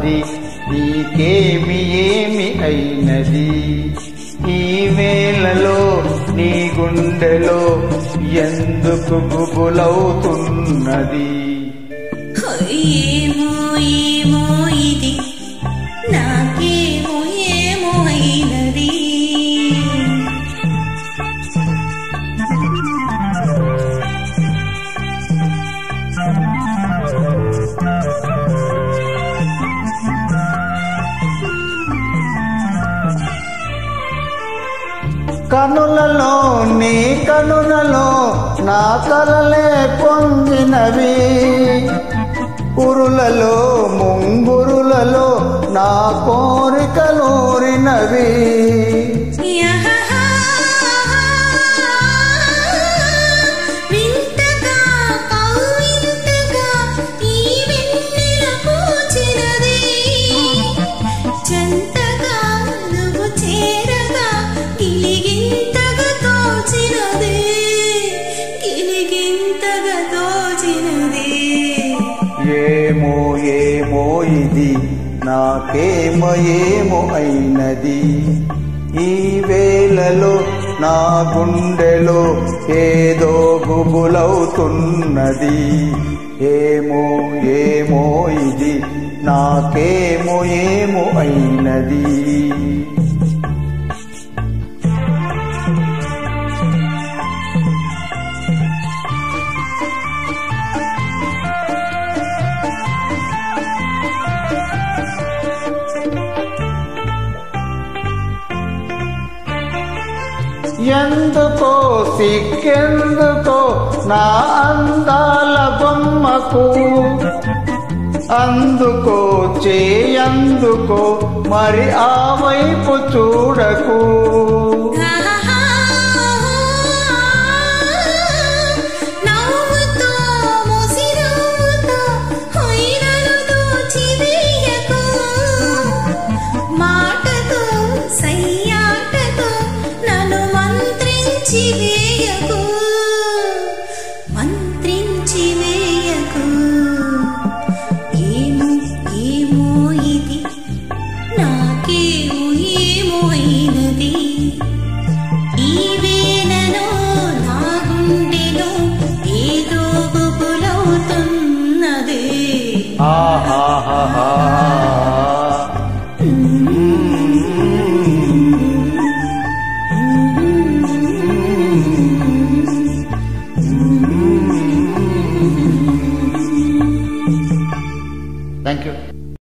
అది నీకేమి ఏమి అయినది ఈ వేళలో నీ గుండెలో ఎందుకు గుబులవుతున్నది ఏమో ఏమో ఇది నాకేమో ఏమో అయినది కనులలో నీ కనులలో నా కలలే పొందినవి ఉరులలో ముంగురులలో నా కోరికలూరినవి యహహా వింతగా కవ్వింతగా ఈ వెన్నెల పూచినది చెంతగా నువ్వు చేరగా గిలిగింతగా తోచినది గిలిగింతగా తోచినది ఏమో ఏమో ఇది నాకేమో ఏమో అయినది ఈ వేళలో నా గుండెలో ఏదో గుబులవుతున్నది ఏమో ఏమో ఇది నాకేమో ఏమో అయినది ఎందుకో సిక్కెందుకో నా అందాల బొమ్మకు అందుకో చేయందుకో మరి ఆ వైపు చూడకు